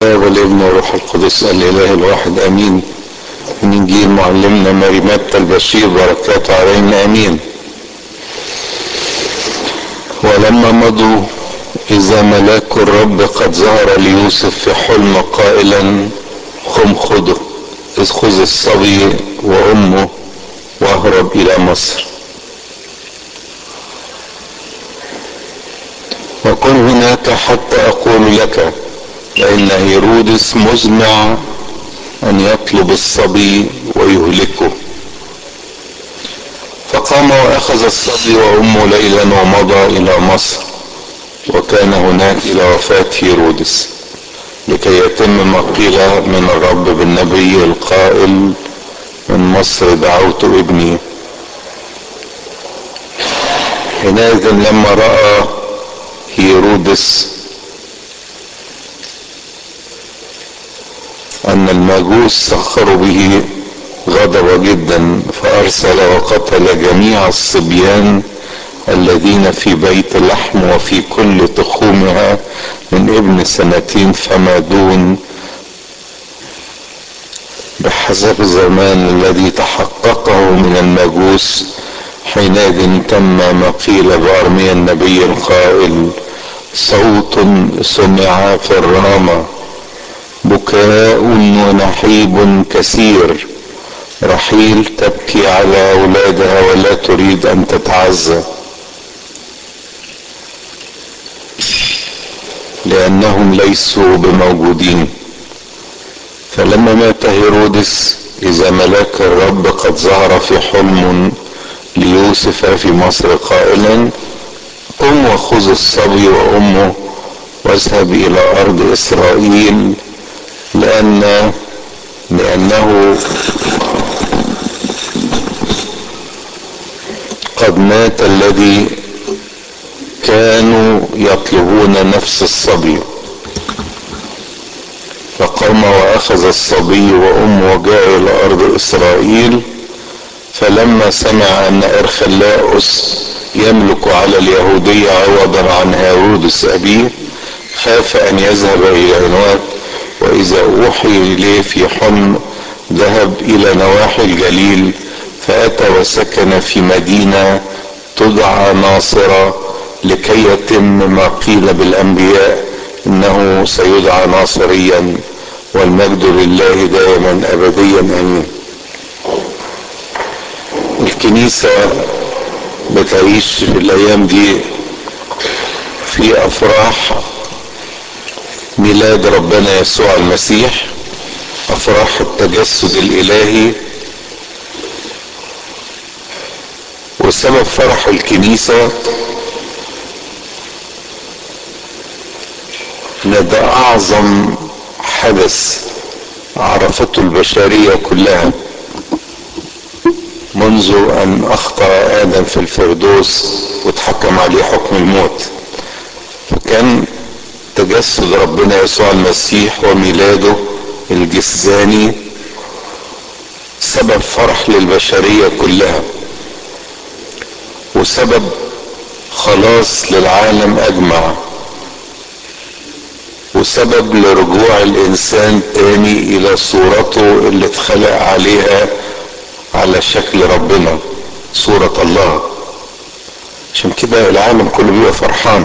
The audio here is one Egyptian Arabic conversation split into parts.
والابن والروح القدس الاله الواحد امين من انجيل معلمنا ماري متى البشير بركاته علينا امين ولما مضوا اذا ملاك الرب قد ظهر ليوسف في حلم قائلا قم خذه اذ خذ الصبي وامه واهرب الى مصر وكن هناك حتى اقول لك فإن هيرودس مزمع أن يطلب الصبي ويهلكه فقام وأخذ الصبي وأمه ليلا ومضى إلى مصر وكان هناك إلى وفاة هيرودس لكي يتم ما قيل من الرب بالنبي القائل من مصر دعوت ابني حينئذ لما رأى هيرودس أن المجوس سخروا به غضب جدا فأرسل وقتل جميع الصبيان الذين في بيت لحم وفي كل تخومها من ابن سنتين فما دون بحسب الزمان الذي تحققه من المجوس حينئذ تم ما قيل بأرميا النبي القائل صوت سمع في الرامه بكاء ونحيب كثير رحيل تبكي على اولادها ولا تريد ان تتعزى لانهم ليسوا بموجودين فلما مات هيرودس اذا ملاك الرب قد ظهر في حلم ليوسف في مصر قائلا قم وخذ الصبي وامه واذهب الى ارض اسرائيل لأن لأنه قد مات الذي كانوا يطلبون نفس الصبي فقام وأخذ الصبي وأمه وجاء إلى أرض إسرائيل فلما سمع أن إرخلاؤس يملك على اليهودية عوضا عن هيرودس أبيه خاف أن يذهب إلى عنوات وإذا أوحي إليه في حلم ذهب إلى نواحي الجليل فأتى وسكن في مدينة تدعى ناصرة لكي يتم ما قيل بالأنبياء إنه سيدعى ناصريا والمجد لله دائما أبديا آمين الكنيسة بتعيش في الأيام دي في أفراح ميلاد ربنا يسوع المسيح افراح التجسد الالهي وسبب فرح الكنيسة ان ده اعظم حدث عرفته البشرية كلها منذ ان اخطأ ادم في الفردوس وتحكم عليه حكم الموت فكان تجسد ربنا يسوع المسيح وميلاده الجساني سبب فرح للبشرية كلها وسبب خلاص للعالم اجمع وسبب لرجوع الانسان تاني الى صورته اللي اتخلق عليها على شكل ربنا صورة الله عشان كده العالم كله بيبقى فرحان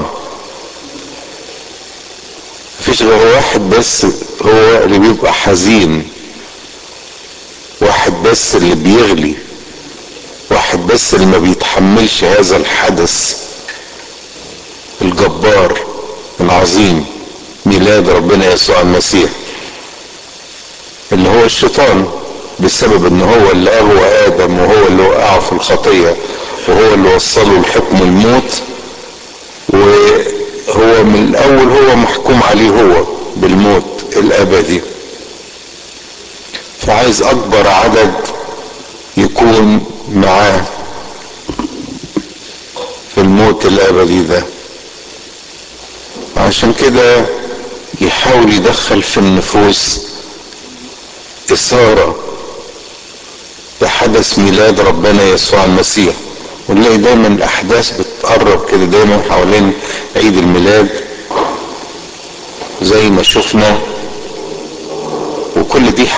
مفيش غير واحد بس هو اللي بيبقى حزين واحد بس اللي بيغلي واحد بس اللي ما بيتحملش هذا الحدث الجبار العظيم ميلاد ربنا يسوع المسيح اللي هو الشيطان بسبب ان هو اللي اغوى ادم وهو اللي وقعه في الخطيه وهو اللي وصله لحكم الموت و هو من الاول هو محكوم عليه هو بالموت الابدي فعايز اكبر عدد يكون معاه في الموت الابدي ده عشان كده يحاول يدخل في النفوس اثارة بحدث ميلاد ربنا يسوع المسيح ونلاقي دايما الاحداث بتقرب كده دايما حوالين عيد الميلاد زي ما شفنا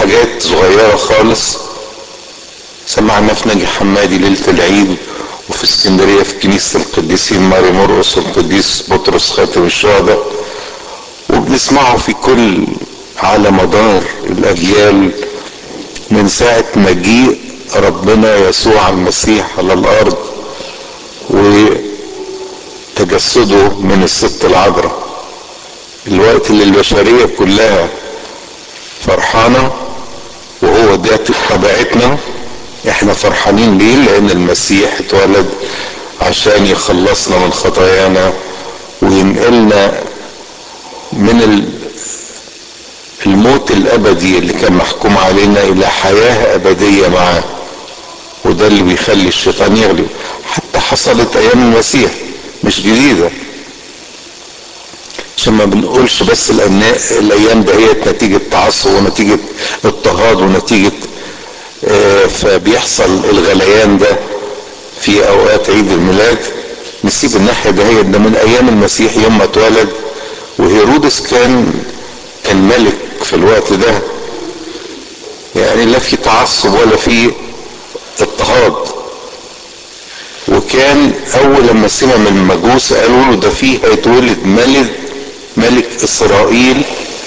حاجات صغيرة خالص سمعنا في ناجي حمادي ليلة العيد وفي اسكندرية في كنيسة القديسين ماري مرقس والقديس بطرس خاتم الشهداء وبنسمعه في كل على مدار الأجيال من ساعة مجيء ربنا يسوع المسيح على الأرض وتجسده من الست العذراء الوقت اللي البشرية كلها فرحانة وهو ده طبيعتنا احنا فرحانين ليه لان المسيح اتولد عشان يخلصنا من خطايانا وينقلنا من الموت الابدي اللي كان محكوم علينا الى حياة ابدية معاه وده اللي بيخلي الشيطان يغلب حتى حصلت ايام المسيح مش جديدة عشان ما بنقولش بس الايام دهيت نتيجة تعصب ونتيجة اضطهاد ونتيجة آه فبيحصل الغليان ده في اوقات عيد الميلاد نسيب الناحية دهيت ده من ايام المسيح يوم ما اتولد وهيرودس كان كان ملك في الوقت ده يعني لا في تعصب ولا في اضطهاد وكان اول لما سمع من المجوس قالوا له ده فيه هيتولد ملك ملك اسرائيل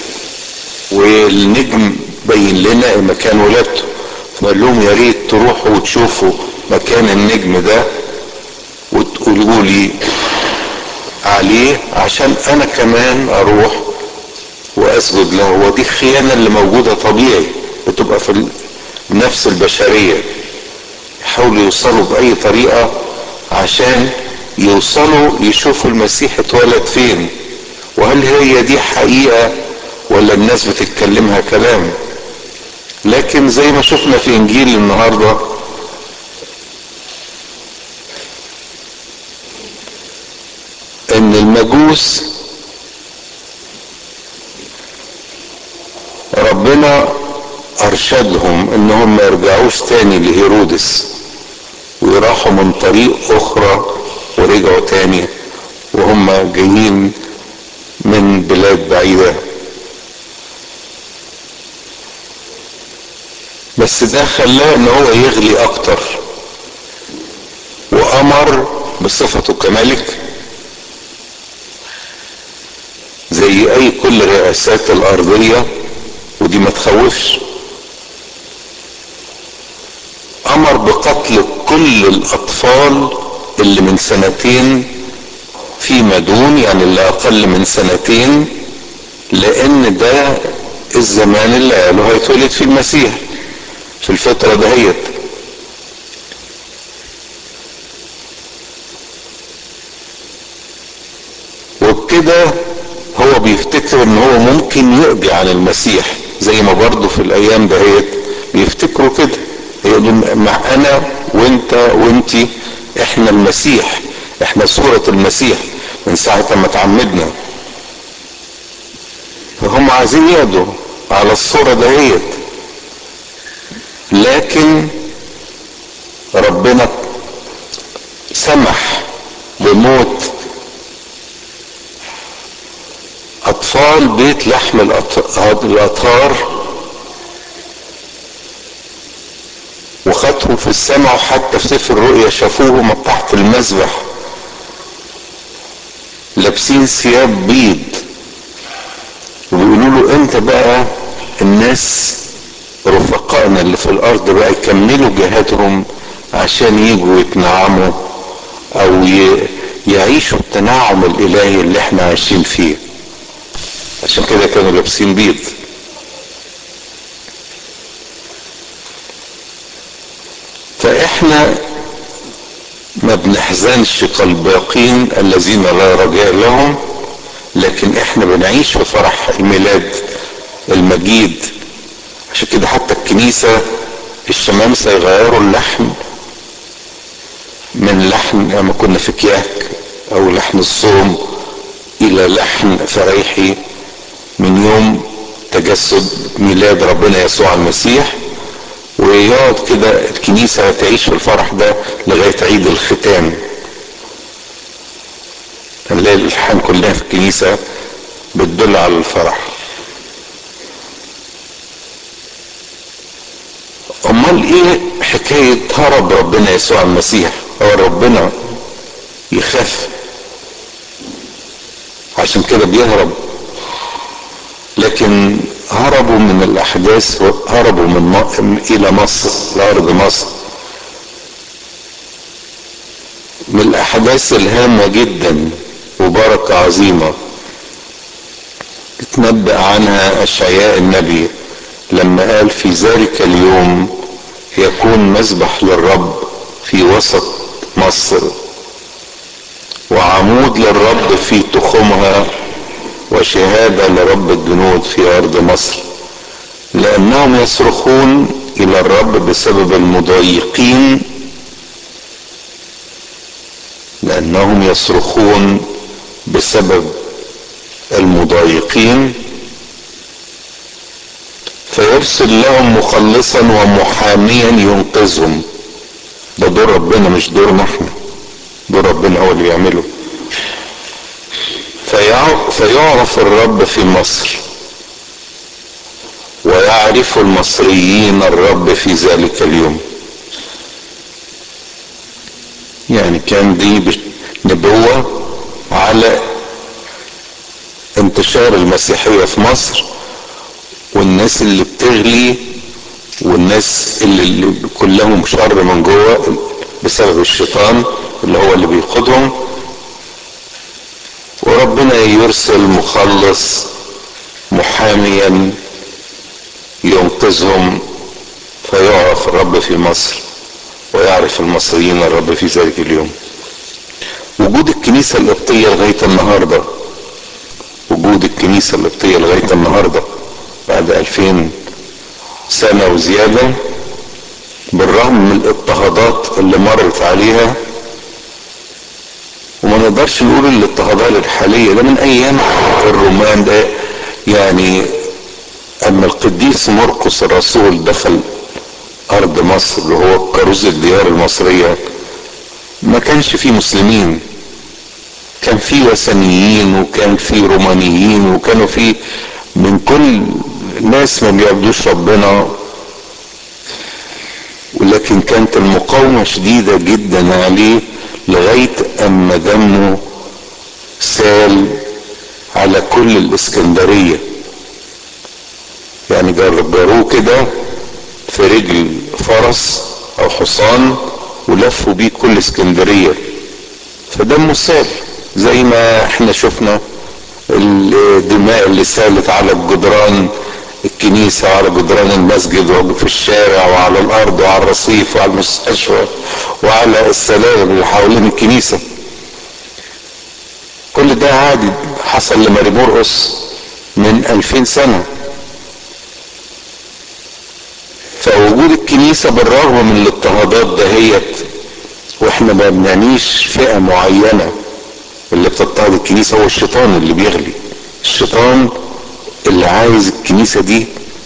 والنجم بين لنا مكان ولادته فقال لهم يا ريت تروحوا وتشوفوا مكان النجم ده وتقولوا لي عليه عشان انا كمان اروح واسجد له ودي الخيانة اللي موجودة طبيعي بتبقى في النفس البشرية يحاولوا يوصلوا بأي طريقة عشان يوصلوا يشوفوا المسيح اتولد فين وهل هي دي حقيقة ولا الناس بتتكلمها كلام لكن زي ما شفنا في انجيل النهارده ان المجوس ربنا ارشدهم انهم ما يرجعوش تاني لهيرودس ويراحوا من طريق اخرى ورجعوا تاني وهم جايين من بلاد بعيدة بس ده خلاه ان هو يغلي اكتر وامر بصفته كملك زي اي كل رئاسات الارضية ودي ما تخوفش امر بقتل كل الاطفال اللي من سنتين فيما دون يعني اللي اقل من سنتين لان ده الزمان اللي قالوا هيتولد فيه المسيح في الفترة دهيت وبكده هو بيفتكر ان هو ممكن يقضي عن المسيح زي ما برضه في الايام دهيت بيفتكروا كده يقولوا مع انا وانت وانتي احنا المسيح احنا صورة المسيح من ساعة ما تعمدنا فهم عايزين يقضوا على الصورة دهيت لكن ربنا سمح بموت اطفال بيت لحم الاطهار وخدهم في السماء وحتى في سفر الرؤيا شافوهم تحت المذبح لابسين ثياب بيض وبيقولوا له انت بقى الناس رفقائنا اللي في الارض بقى يكملوا جهادهم عشان يجوا يتنعموا او يعيشوا التنعم الالهي اللي احنا عايشين فيه عشان كده كانوا لابسين بيض فاحنا ما بنحزنش كالباقين الذين لا رجاء لهم لكن احنا بنعيش في فرح الميلاد المجيد عشان كده حتى الكنيسة الشمامسة يغيروا اللحن من لحن لما كنا في كياك او لحن الصوم الى لحن فريحي من يوم تجسد ميلاد ربنا يسوع المسيح ويقعد كده الكنيسة تعيش في الفرح ده لغاية عيد الختام نلاقي الالحان كلها في الكنيسة بتدل على الفرح امال ايه حكاية هرب ربنا يسوع المسيح هو ربنا يخاف عشان كده بيهرب لكن هربوا من الاحداث هربوا من الى مصر لارض مصر من الاحداث الهامة جدا وبركة عظيمة اتنبأ عنها اشعياء النبي لما قال في ذلك اليوم يكون مذبح للرب في وسط مصر وعمود للرب في تخمها وشهادة لرب الجنود في أرض مصر لأنهم يصرخون إلى الرب بسبب المضايقين لأنهم يصرخون بسبب المضايقين فيرسل لهم مخلصا ومحاميا ينقذهم ده دور ربنا مش دورنا احنا دور ربنا هو اللي يعمله فيعرف الرب في مصر ويعرف المصريين الرب في ذلك اليوم يعني كان دي نبوة على انتشار المسيحية في مصر والناس اللي بتغلي والناس اللي, اللي كلهم شر من جوه بسبب الشيطان اللي هو اللي بيقودهم وربنا يرسل مخلص محاميا ينقذهم فيعرف الرب في مصر ويعرف المصريين الرب في ذلك اليوم وجود الكنيسة القبطية لغاية النهاردة وجود الكنيسة القبطية لغاية النهاردة بعد ألفين سنة وزيادة بالرغم من الاضطهادات اللي مرت عليها وما نقدرش نقول الاضطهادات الحالية ده من أيام الرومان ده يعني أما القديس مرقس الرسول دخل أرض مصر اللي هو كروز الديار المصرية ما كانش فيه مسلمين كان فيه وثنيين وكان فيه رومانيين وكانوا فيه من كل ناس ما بيعبدوش ربنا ولكن كانت المقاومة شديدة جدا عليه لغاية اما دمه سال على كل الاسكندرية يعني جرجروه كده في رجل فرس او حصان ولفوا بيه كل اسكندرية فدمه سال زي ما احنا شفنا الدماء اللي سالت على الجدران الكنيسة وعلى جدران المسجد وفي الشارع وعلى الأرض وعلى الرصيف وعلى المستشفى وعلى السلالم اللي حوالين الكنيسة كل ده عادي حصل لماري مرقس من ألفين سنة فوجود الكنيسة بالرغم من الاضطهادات دهيت واحنا ما بنعنيش فئة معينة اللي بتضطهد الكنيسة هو الشيطان اللي بيغلي الشيطان اللي عايز الكنيسة دي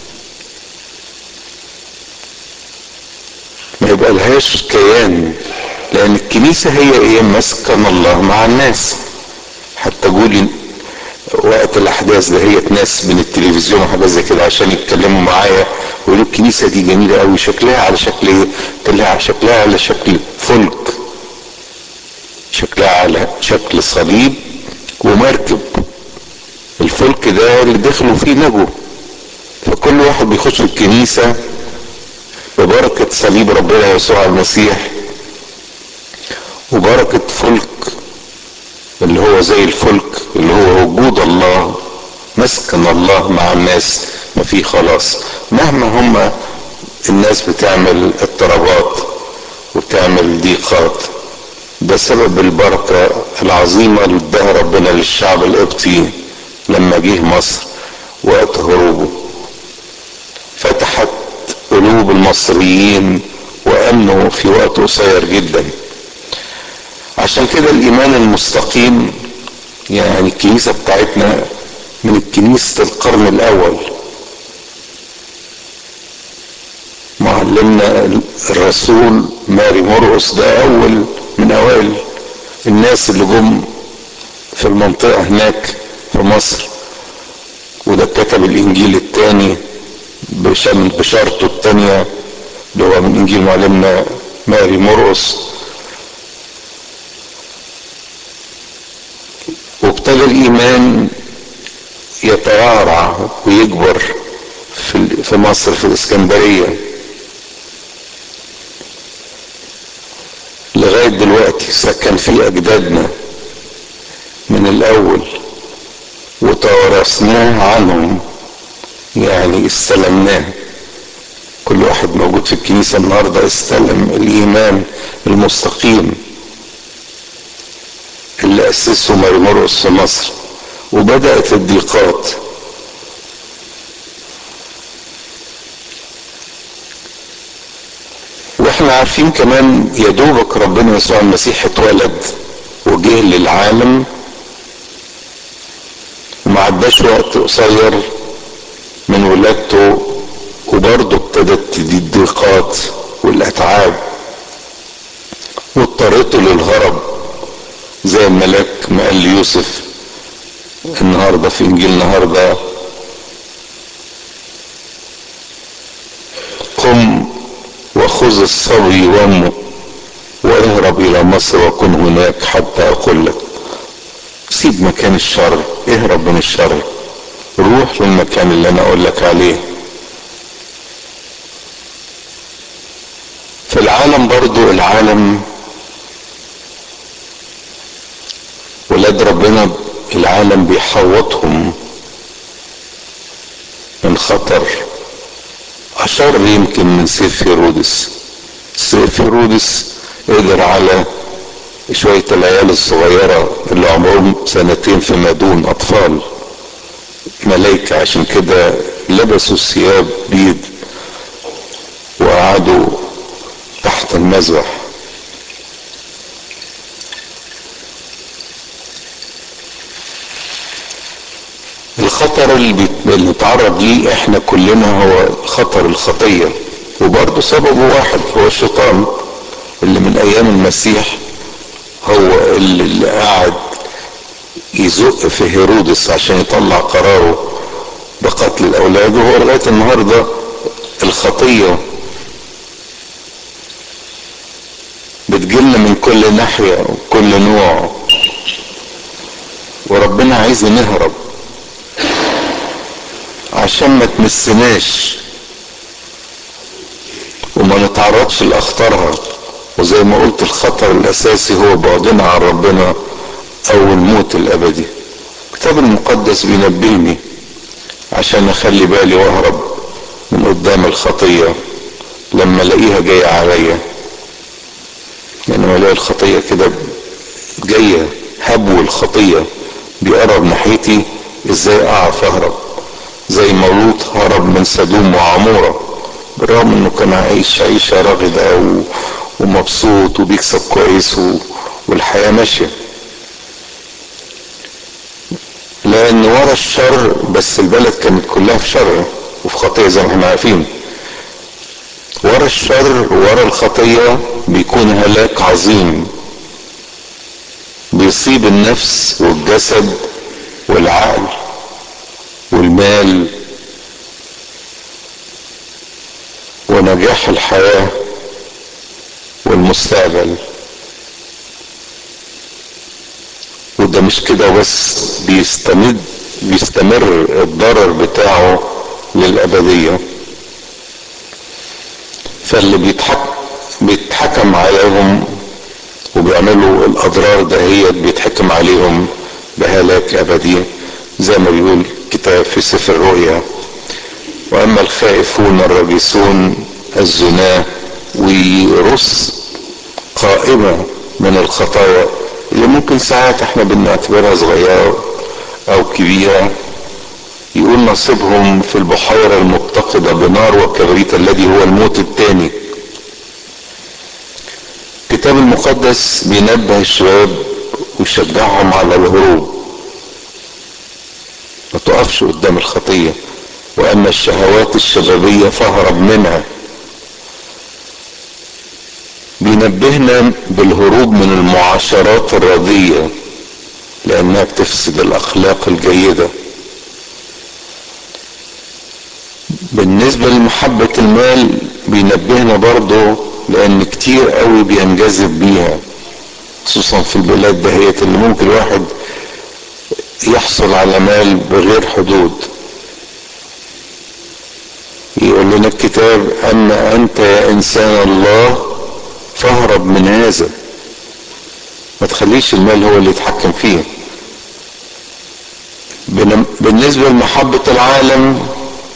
ما يبقى لهاش كيان لان الكنيسة هي ايه مسكن الله مع الناس حتى قولي وقت الاحداث ده هي ناس من التلفزيون وحاجات زي كده عشان يتكلموا معايا ويقولوا الكنيسة دي جميلة قوي شكلها على شكل ايه طلع شكلها على شكل فلك شكلها على شكل صليب ومركب الفلك ده اللي دخلوا فيه نجوا فكل واحد بيخش الكنيسة ببركة صليب ربنا يسوع المسيح وبركة فلك اللي هو زي الفلك اللي هو وجود الله مسكن الله مع الناس ما فيه خلاص مهما هم الناس بتعمل اضطرابات وبتعمل ضيقات ده سبب البركة العظيمة اللي اداها ربنا للشعب القبطي لما جه مصر وقت هروبه فتحت قلوب المصريين وامنوا في وقت قصير جدا عشان كده الايمان المستقيم يعني الكنيسة بتاعتنا من كنيسة القرن الاول معلمنا الرسول ماري مرقس ده اول من اوائل الناس اللي جم في المنطقة هناك في مصر وده كتب الانجيل الثاني بشارته الثانية اللي هو من انجيل معلمنا ماري مرقس وابتدى الايمان يترعرع ويكبر في في مصر في الاسكندريه لغايه دلوقتي سكن فيه اجدادنا من الاول وتوارثناه عنهم يعني استلمناه كل واحد موجود في الكنيسة النهاردة استلم الإيمان المستقيم اللي أسسه ماري مرقس في مصر وبدأت الضيقات واحنا عارفين كمان يا دوبك ربنا يسوع المسيح اتولد وجه للعالم وما عداش وقت قصير من ولادته وبرضه ابتدت الضيقات والاتعاب واضطرته للهرب زي الملاك ما قال ليوسف النهارده في انجيل النهارده قم وخذ الصبي وامه واهرب الى مصر وكن هناك حتى اقول لك سيب مكان الشر اهرب من الشر روح للمكان اللي انا اقول لك عليه في العالم برضو العالم ولاد ربنا العالم بيحوطهم من خطر أشر يمكن من سيف هيرودس سيف هيرودس قدر على شوية العيال الصغيرة اللي عمرهم سنتين فيما دون أطفال ملايكة عشان كده لبسوا ثياب بيض وقعدوا تحت المذبح الخطر اللي بنتعرض ليه احنا كلنا هو خطر الخطية وبرضه سببه واحد هو الشيطان اللي من ايام المسيح هو اللي, اللي قاعد يزق في هيرودس عشان يطلع قراره بقتل الاولاد وهو لغايه النهارده الخطيه بتجيلنا من كل ناحيه وكل نوع وربنا عايز نهرب عشان ما تمسناش وما نتعرضش لاخطارها وزي ما قلت الخطر الاساسي هو بعدنا عن ربنا او الموت الابدي الكتاب المقدس بينبهني عشان اخلي بالي واهرب من قدام الخطية لما الاقيها جاية عليا يعني لما الاقي الخطية كده جاية هبو الخطية بيقرب ناحيتي ازاي اعرف اهرب زي ما لوط هرب من سدوم وعمورة بالرغم انه كان عايش عيشة راغدة و... ومبسوط وبيكسب كويس و... والحياة ماشية لان ورا الشر بس البلد كانت كلها في شر وفي خطية زي ما احنا عارفين ورا الشر ورا الخطية بيكون هلاك عظيم بيصيب النفس والجسد والعقل والمال ونجاح الحياة والمستقبل وده مش كده بس بيستمد بيستمر الضرر بتاعه للأبدية فاللي بيتحكم بيتحكم عليهم وبيعملوا الأضرار دهيت بيتحكم عليهم بهلاك أبدي زي ما بيقول كتاب في سفر الرؤيا وأما الخائفون الراجسون الزنا ويرص قائمة من الخطايا اللي ممكن ساعات احنا بنعتبرها صغيرة او كبيرة يقول نصيبهم في البحيرة المتقدة بنار وكبريت الذي هو الموت الثاني الكتاب المقدس بينبه الشباب ويشجعهم على الهروب ما تقفش قدام الخطية واما الشهوات الشبابية فاهرب منها بينبهنا بالهروب من المعاشرات الرضية لأنها بتفسد الأخلاق الجيدة بالنسبة لمحبة المال بينبهنا برضه لان كتير قوي بينجذب بيها خصوصا في البلاد دهيت اللي ممكن الواحد يحصل على مال بغير حدود يقول لنا الكتاب اما انت يا انسان الله فاهرب من هذا ما تخليش المال هو اللي يتحكم فيه بالنسبة لمحبة العالم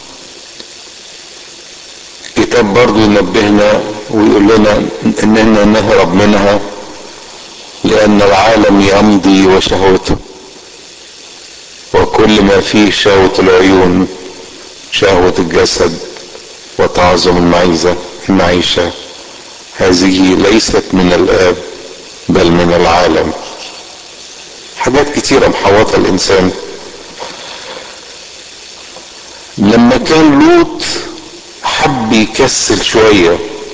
الكتاب برضو ينبهنا ويقول لنا اننا نهرب منها لان العالم يمضي وشهوته وكل ما فيه شهوة العيون شهوة الجسد وتعظم المعيزة المعيشة هذه ليست من الآب بل من العالم حاجات كتيرة محوطة الإنسان لما كان لوط حب يكسل شوية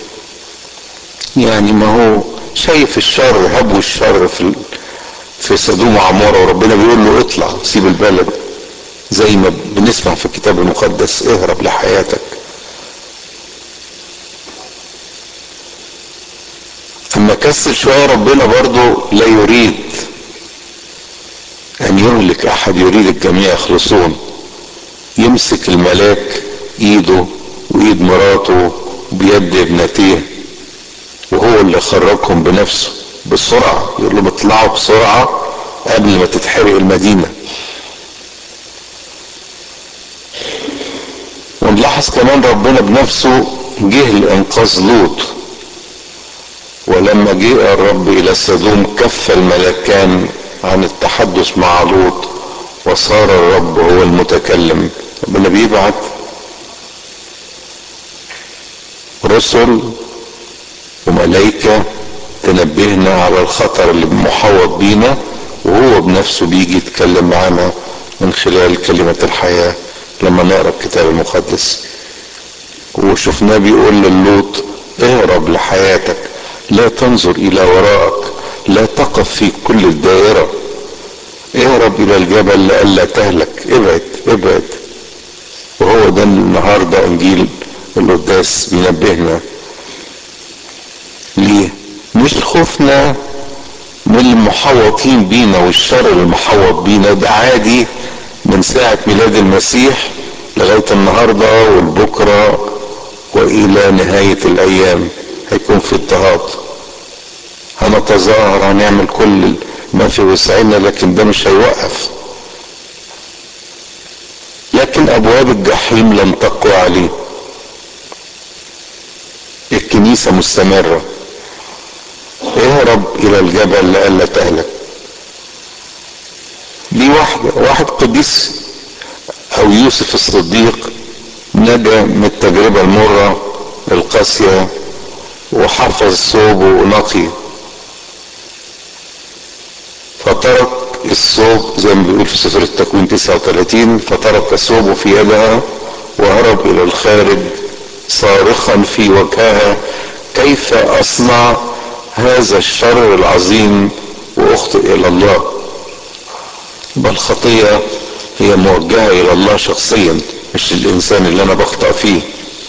يعني ما هو شايف الشر هبو الشر في في سدوم وعمورة وربنا بيقول له اطلع سيب البلد زي ما بنسمع في الكتاب المقدس اهرب لحياتك اما كسل شوية ربنا برضو لا يريد ان يهلك احد يريد الجميع يخلصون يمسك الملاك ايده وايد مراته بيد ابنتيه وهو اللي خرجهم بنفسه بسرعة يقول لهم اطلعوا بسرعة قبل ما تتحرق المدينة ونلاحظ كمان ربنا بنفسه جه لإنقاذ لوط ولما جاء الرب إلى سدوم كف الملكان عن التحدث مع لوط وصار الرب هو المتكلم ربنا بيبعت رسل وملائكة تنبهنا على الخطر اللي محوط بينا وهو بنفسه بيجي يتكلم معانا من خلال كلمة الحياة لما نقرا الكتاب المقدس وشفناه بيقول للوط اهرب لحياتك لا تنظر الى وراءك لا تقف في كل الدائرة اهرب الى الجبل لئلا تهلك ابعد ابعد وهو ده النهاردة انجيل القداس بينبهنا ليه مش خوفنا من المحوطين بينا والشر المحوط بينا ده عادي من ساعة ميلاد المسيح لغاية النهاردة والبكرة وإلى نهاية الأيام هيكون في اضطهاد هنتظاهر هنعمل كل ما في وسعنا لكن ده مش هيوقف لكن أبواب الجحيم لم تقوى عليه الكنيسة مستمرة اهرب الى الجبل لئلا تهلك دي واحدة واحد قديس او يوسف الصديق نجا من التجربة المرة القاسية وحفظ ثوبه نقي فترك الثوب زي ما بيقول في سفر التكوين 39 فترك ثوبه في يدها وهرب الى الخارج صارخا في وجهها كيف اصنع هذا الشر العظيم واخطئ الى الله يبقى الخطية هي موجهة الى الله شخصيا مش الانسان اللي انا بخطأ فيه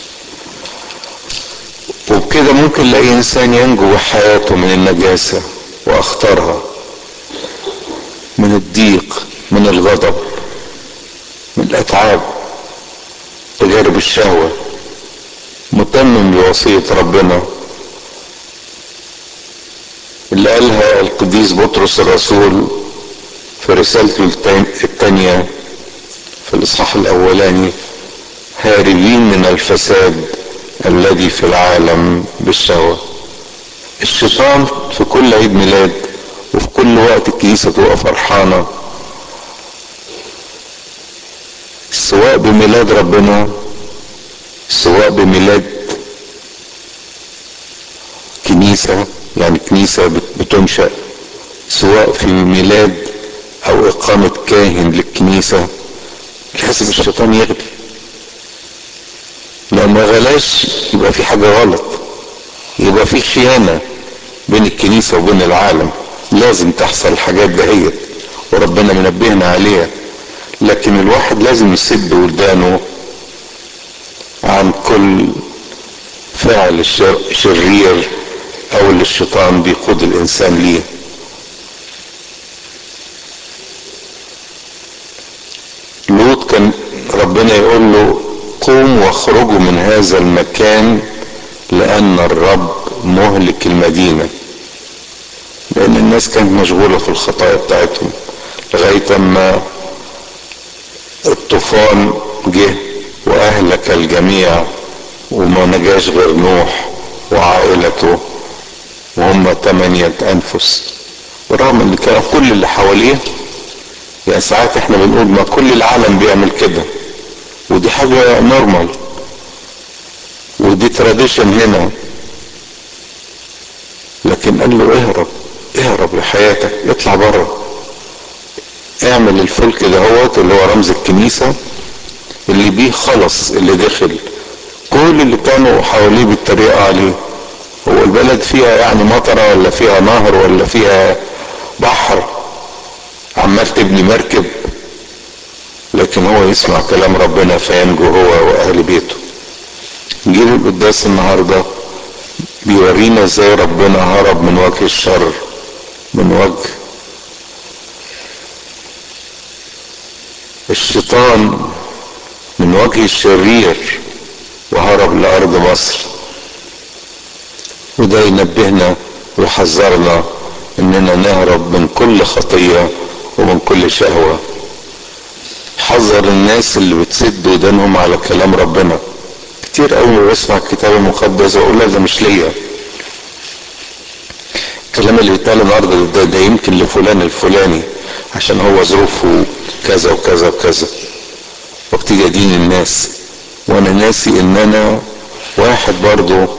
وبكده ممكن لاي انسان ينجو بحياته من النجاسة واخطارها من الضيق من الغضب من الاتعاب تجارب الشهوة متمم بوصية ربنا اللي قالها القديس بطرس الرسول في رسالته الثانية في الإصحاح الأولاني هاربين من الفساد الذي في العالم بالشهوة الشيطان في كل عيد ميلاد وفي كل وقت الكنيسة تبقى فرحانة سواء بميلاد ربنا سواء بميلاد كنيسة يعني كنيسة بتنشأ سواء في ميلاد او اقامة كاهن للكنيسة لازم الشيطان يغلي لو ما غلاش يبقى في حاجة غلط يبقى في خيانة بين الكنيسة وبين العالم لازم تحصل الحاجات دهيت وربنا منبهنا عليها لكن الواحد لازم يسد ودانه عن كل الفعل الشرير او اللي الشيطان بيقود الانسان ليه لوط كان ربنا يقول له قوم واخرجوا من هذا المكان لان الرب مهلك المدينه لان الناس كانت مشغوله في الخطايا بتاعتهم لغايه ما الطوفان جه واهلك الجميع وما نجاش غير نوح وعائلته وهم ثمانية أنفس بالرغم ان كان كل اللي حواليه يعني ساعات احنا بنقول ما كل العالم بيعمل كده ودي حاجة نورمال ودي تراديشن هنا لكن قال له اهرب اهرب لحياتك اطلع بره اعمل الفلك دهوت اللي هو رمز الكنيسة اللي بيه خلص اللي دخل كل اللي كانوا حواليه بيتريقوا عليه هو البلد فيها يعني مطرة ولا فيها نهر ولا فيها بحر عمال تبني مركب لكن هو يسمع كلام ربنا فينجو هو واهل بيته جيل القداس النهارده بيورينا ازاي ربنا هرب من وجه الشر من وجه الشيطان من وجه الشرير وهرب لارض مصر وده ينبهنا ويحذرنا اننا نهرب من كل خطيه ومن كل شهوه حذر الناس اللي بتسد ودانهم على كلام ربنا كتير قوي بسمع الكتاب المقدس واقول لا ده مش ليا الكلام اللي بيتقال النهارده ده, ده يمكن لفلان الفلاني عشان هو ظروفه كذا وكذا وكذا وابتدي ادين الناس وانا ناسي ان انا واحد برضو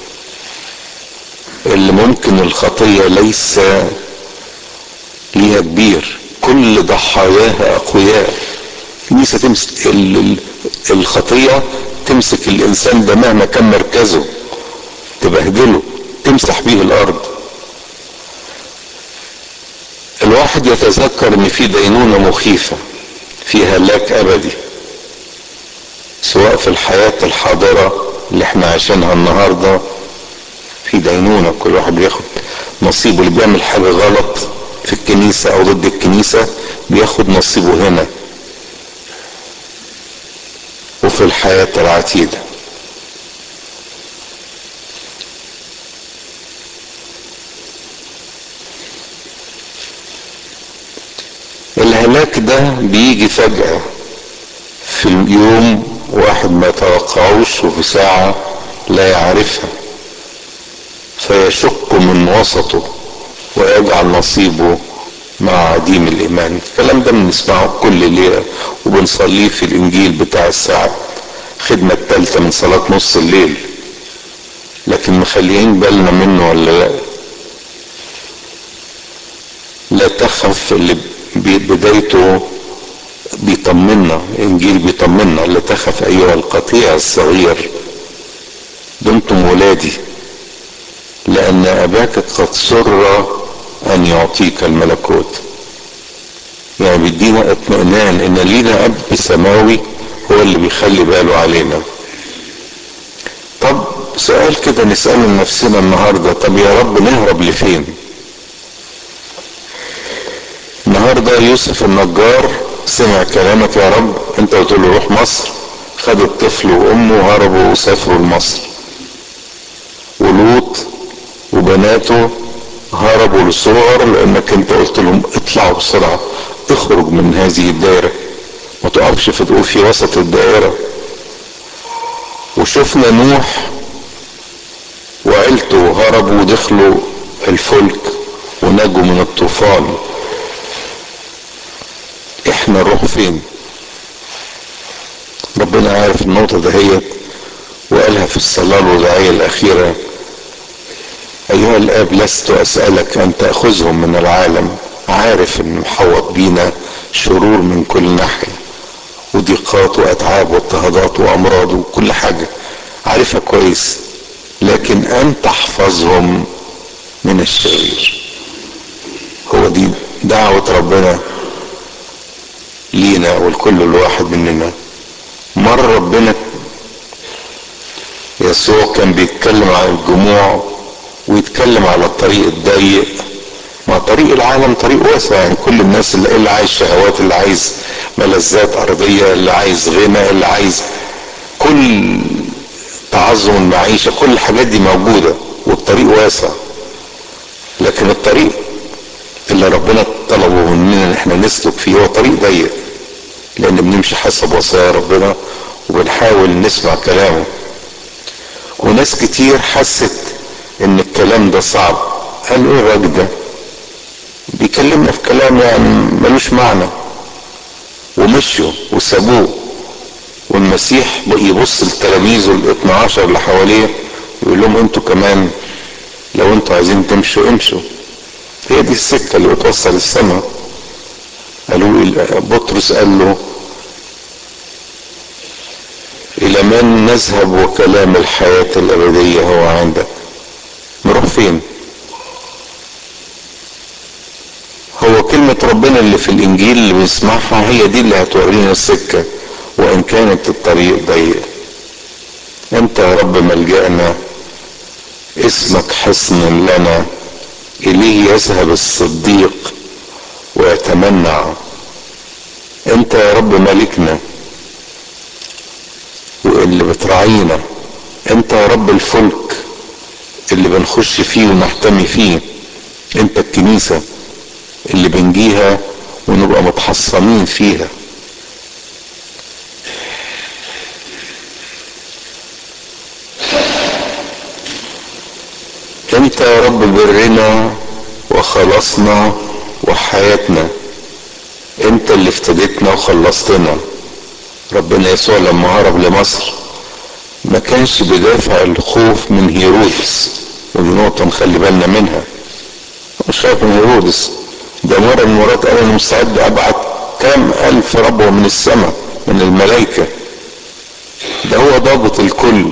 اللي ممكن الخطية ليس ليها كبير كل ضحاياها اقوياء الكنيسة تمسك الخطية تمسك الانسان ده مهما كان مركزه تبهدله تمسح بيه الارض الواحد يتذكر ان في دينونة مخيفة في هلاك ابدي سواء في الحياة الحاضرة اللي احنا عايشينها النهاردة في دينونة كل واحد بياخد نصيبه اللي بيعمل حاجة غلط في الكنيسة او ضد الكنيسة بياخد نصيبه هنا وفي الحياة العتيدة الهلاك ده بيجي فجأة في اليوم واحد ما يتوقعوش وفي ساعة لا يعرفها فيشق من وسطه ويجعل نصيبه مع عديم الإيمان الكلام ده بنسمعه كل ليلة وبنصليه في الإنجيل بتاع الساعة خدمة التالتة من صلاة نص الليل لكن مخليين بالنا منه ولا لا لا تخف اللي بدايته بيطمنا الانجيل بيطمنا لا تخف ايها القطيع الصغير دمتم ولادي لان اباك قد سر ان يعطيك الملكوت يعني بيدينا اطمئنان ان لينا اب سماوي هو اللي بيخلي باله علينا طب سؤال كده نسأله لنفسنا النهاردة طب يا رب نهرب لفين النهاردة يوسف النجار سمع كلامك يا رب انت قلت له روح مصر خد الطفل وامه وهربوا وسافروا لمصر ولوط وبناته هربوا للصغر لانك انت قلت لهم اطلعوا بسرعة اخرج من هذه الدائرة ما تقفش في في وسط الدائرة وشفنا نوح وعيلته هربوا ودخلوا الفلك ونجوا من الطوفان احنا نروح فين ربنا عارف النقطة دهيت وقالها في الصلاة الوضعية الأخيرة أيها الآب لست أسألك أن تأخذهم من العالم عارف أن محوط بينا شرور من كل ناحية وضيقات وأتعاب واضطهادات وأمراض وكل حاجة عارفها كويس لكن أن تحفظهم من الشرير هو دي دعوة ربنا لينا ولكل الواحد مننا مر ربنا يسوع كان بيتكلم عن الجموع ويتكلم على الطريق الضيق ما طريق العالم طريق واسع يعني كل الناس اللي, اللي عايز شهوات اللي عايز ملذات ارضيه اللي عايز غنى اللي عايز كل تعظم المعيشه كل الحاجات دي موجوده والطريق واسع لكن الطريق اللي ربنا طلبه مننا ان احنا نسلك فيه هو طريق ضيق لان بنمشي حسب وصايا ربنا وبنحاول نسمع كلامه وناس كتير حست ان الكلام ده صعب قالوا ايه الراجل ده بيكلمنا في كلام يعني ملوش معنى ومشوا وسابوه والمسيح يبص لتلاميذه ال 12 اللي حواليه يقول لهم انتوا كمان لو انتوا عايزين تمشوا امشوا هي دي السكه اللي بتوصل السماء قالوا بطرس قال له الى من نذهب وكلام الحياه الابديه هو عندك نروح فين هو كلمة ربنا اللي في الإنجيل اللي بنسمعها هي دي اللي هتورينا السكة وإن كانت الطريق ضيق أنت يا رب ملجأنا اسمك حصن لنا إليه يذهب الصديق ويتمنع أنت يا رب ملكنا واللي بتراعينا أنت يا رب الفلك اللي بنخش فيه ونحتمي فيه أنت الكنيسة اللي بنجيها ونبقى متحصنين فيها انت يا رب برنا وخلصنا وحياتنا انت اللي افتديتنا وخلصتنا ربنا يسوع لما هرب لمصر ما كانش بدافع الخوف من هيرودس ودي نقطة نخلي بالنا منها مش خايف من هيرودس ده مرة من المرات قال انا مستعد ابعت كام الف ربوة من السماء من الملائكة ده هو ضابط الكل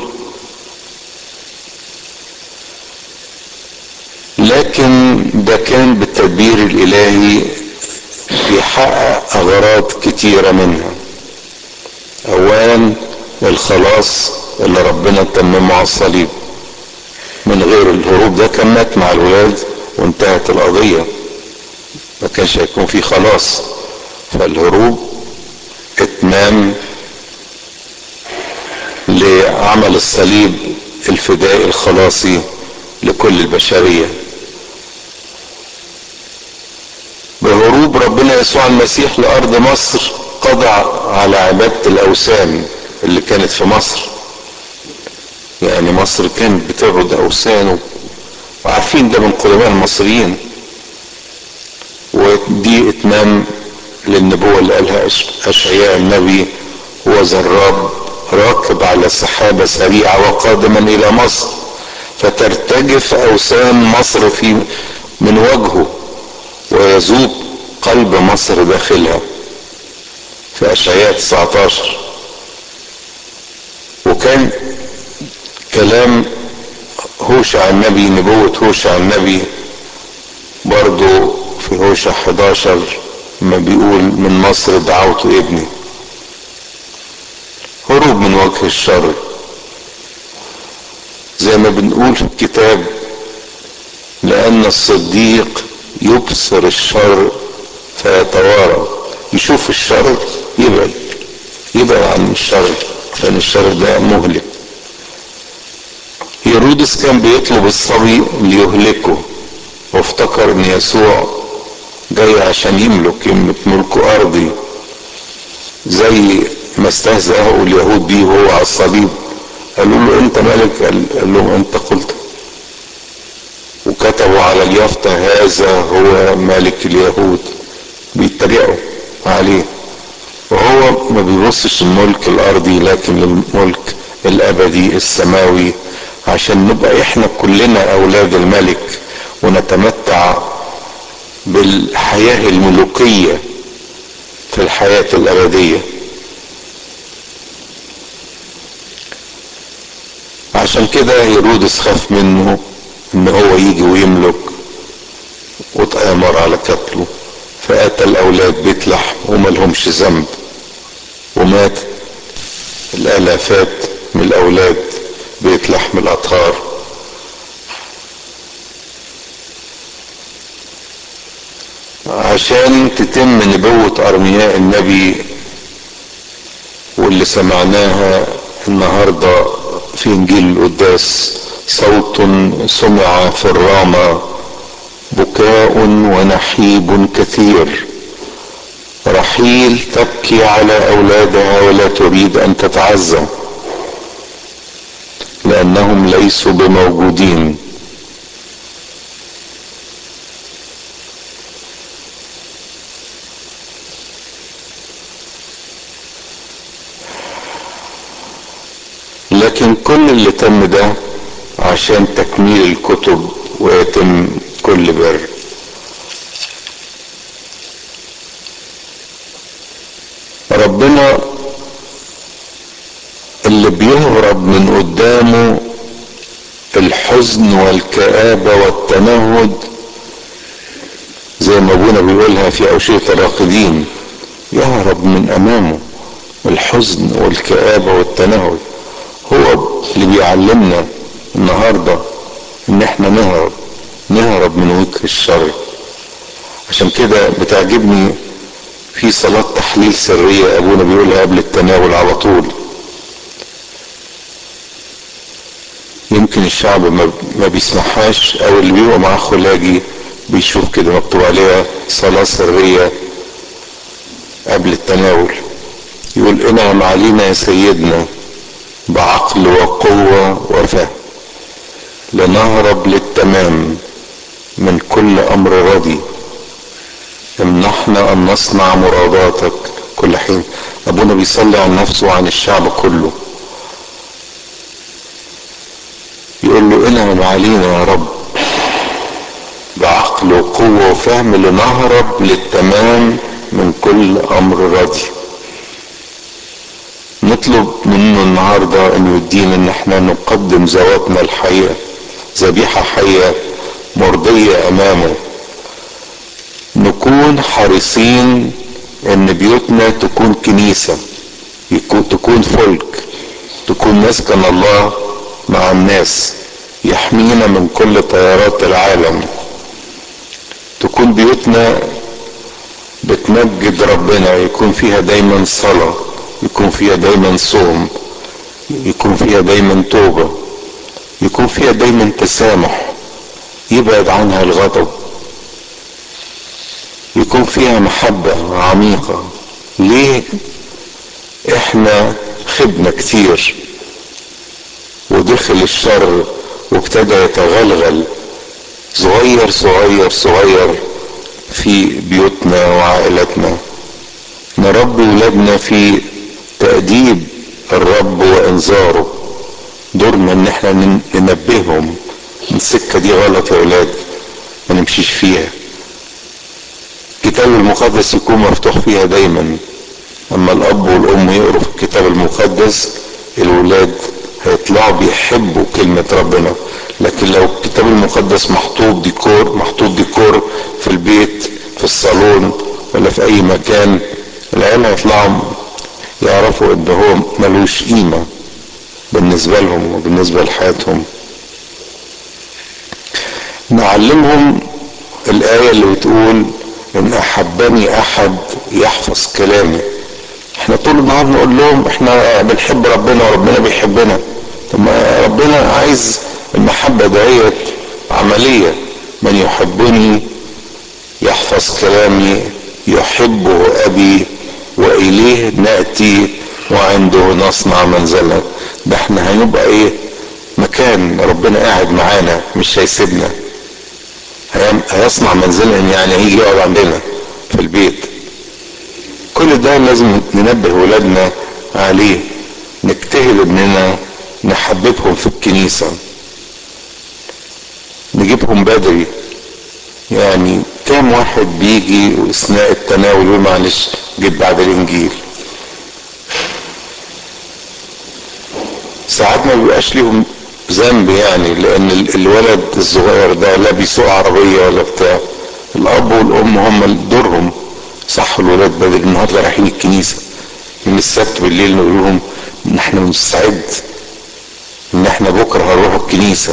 لكن ده كان بالتدبير الالهي بيحقق اغراض كتيرة منها اولا الخلاص اللي ربنا تممه على الصليب من غير الهروب ده كان مات مع الولاد وانتهت القضية ما كانش هيكون في خلاص فالهروب اتمام لعمل الصليب الفدائي الخلاصي لكل البشريه بهروب ربنا يسوع المسيح لارض مصر قضى على عباده الاوثان اللي كانت في مصر يعني مصر كانت بتعبد اوثان وعارفين ده من قدماء المصريين ودي اتمام للنبوة اللي قالها اشعياء النبي هو زراب راكب على سحابة سريعة وقادما الى مصر فترتجف اوثان مصر في من وجهه ويذوب قلب مصر داخلها في اشعياء 19 وكان كلام هوشع النبي نبوة هوشع النبي برضو في هوشع 11 ما بيقول من مصر دعوت ابني هروب من وجه الشر زي ما بنقول في الكتاب لأن الصديق يبصر الشر فيتوارى يشوف الشر يبعد يبعد عن الشر لأن الشر ده مهلك هيرودس كان بيطلب الصبي ليهلكه وافتكر ان يسوع جاي عشان يملك يملك ملك ارضي زي ما استهزأه اليهود بيه وهو على الصليب قالوا له انت ملك قال لهم انت قلت وكتبوا على اليافطة هذا هو ملك اليهود بيتريقوا عليه وهو ما بيبصش الملك الارضي لكن للملك الابدي السماوي عشان نبقى احنا كلنا اولاد الملك ونتمتع بالحياة الملوكية في الحياة الابدية عشان كده هيرودس خاف منه ان هو يجي ويملك واتآمر على قتله فقتل اولاد بيت لحم وما لهمش ذنب ومات الالافات من الاولاد بيت لحم الأطهار عشان تتم نبوة أرمياء النبي واللي سمعناها النهاردة في إنجيل القداس صوت سمع في الرامة بكاء ونحيب كثير رحيل تبكي على أولادها ولا تريد أن تتعزى لأنهم ليسوا بموجودين لكن كل اللي تم ده عشان تكميل الكتب ويتم كل بر ربنا اللي بيهرب من قدامه الحزن والكآبة والتنهد زي ما ابونا بيقولها في أوشية الراقدين يهرب من أمامه الحزن والكآبة والتنهد هو اللي بيعلمنا النهاردة ان احنا نهرب نهرب من وجه الشر عشان كده بتعجبني في صلاة تحليل سرية ابونا بيقولها قبل التناول على طول يمكن الشعب ما بيسمعهاش او اللي بيبقى معاه خلاجي بيشوف كده مكتوب عليها صلاة سرية قبل التناول يقول انعم علينا يا سيدنا بعقل وقوة وفهم لنهرب للتمام من كل امر رضي امنحنا ان نصنع مراداتك كل حين ابونا بيصلي عن نفسه وعن الشعب كله يقول له انعم علينا يا رب بعقل وقوة وفهم لنهرب للتمام من كل امر رضي نطلب منه النهاردة انه يدينا ان احنا نقدم ذواتنا الحية ذبيحة حية مرضية امامه نكون حريصين ان بيوتنا تكون كنيسة يكون تكون فلك تكون مسكن الله مع الناس يحمينا من كل تيارات العالم تكون بيوتنا بتمجد ربنا يكون فيها دايما صلاة يكون فيها دايما صوم يكون فيها دايما توبة يكون فيها دايما تسامح يبعد عنها الغضب يكون فيها محبة عميقة ليه احنا خدنا كتير ودخل الشر وابتدى يتغلغل صغير صغير صغير في بيوتنا وعائلتنا نربي ولادنا في تأديب الرب وإنذاره دورنا إن احنا ننبههم السكة دي غلط يا ولاد ما نمشيش فيها الكتاب المقدس يكون مفتوح فيها دايما اما الاب والام يقروا في الكتاب المقدس الولاد هيطلعوا بيحبوا كلمة ربنا لكن لو الكتاب المقدس محطوط ديكور محطوط ديكور في البيت في الصالون ولا في اي مكان العيال هيطلعوا يعرفوا ان هو ملوش قيمة بالنسبة لهم وبالنسبة لحياتهم نعلمهم الآية اللي بتقول إن أحبني أحد يحفظ كلامي احنا طول النهار نقول لهم احنا بنحب ربنا وربنا بيحبنا طب ما ربنا عايز المحبة دهيت عملية من يحبني يحفظ كلامي يحبه أبي وإليه نأتي وعنده نصنع منزلا ده احنا هنبقى ايه مكان ربنا قاعد معانا مش هيسيبنا هيصنع منزلا يعني هيجي يقعد عندنا في البيت كل ده لازم ننبه ولادنا عليه نجتهد اننا نحببهم في الكنيسة نجيبهم بدري يعني كام واحد بيجي اثناء التناول يقول معلش جيت بعد الانجيل ساعات ما بيبقاش ليهم ذنب يعني لان الولد الصغير ده لا بيسوق عربية ولا بتاع الاب والام هم دورهم صح الولاد بدل النهارده رايحين الكنيسة من السبت بالليل نقول لهم ان احنا مستعد ان احنا بكره هنروح الكنيسة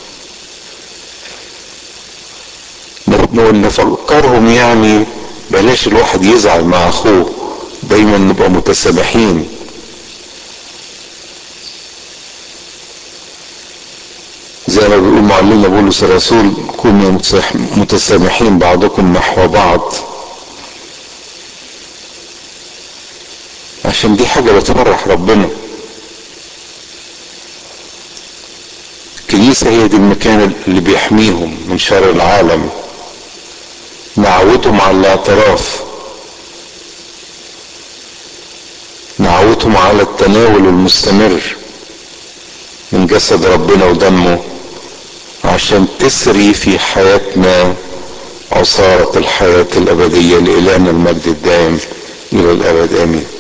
نفكرهم يعني بلاش الواحد يزعل مع اخوه دايما نبقى متسامحين زي ما بيقول معلمنا بولس الرسول كونوا متسامحين بعضكم نحو بعض عشان دي حاجة بتفرح ربنا الكنيسة هي دي المكان اللي بيحميهم من شر العالم نعودهم على الاعتراف نعودهم على التناول المستمر من جسد ربنا ودمه عشان تسري في حياتنا عصارة الحياة الأبدية لإلهنا المجد الدائم إلى الأبد آمين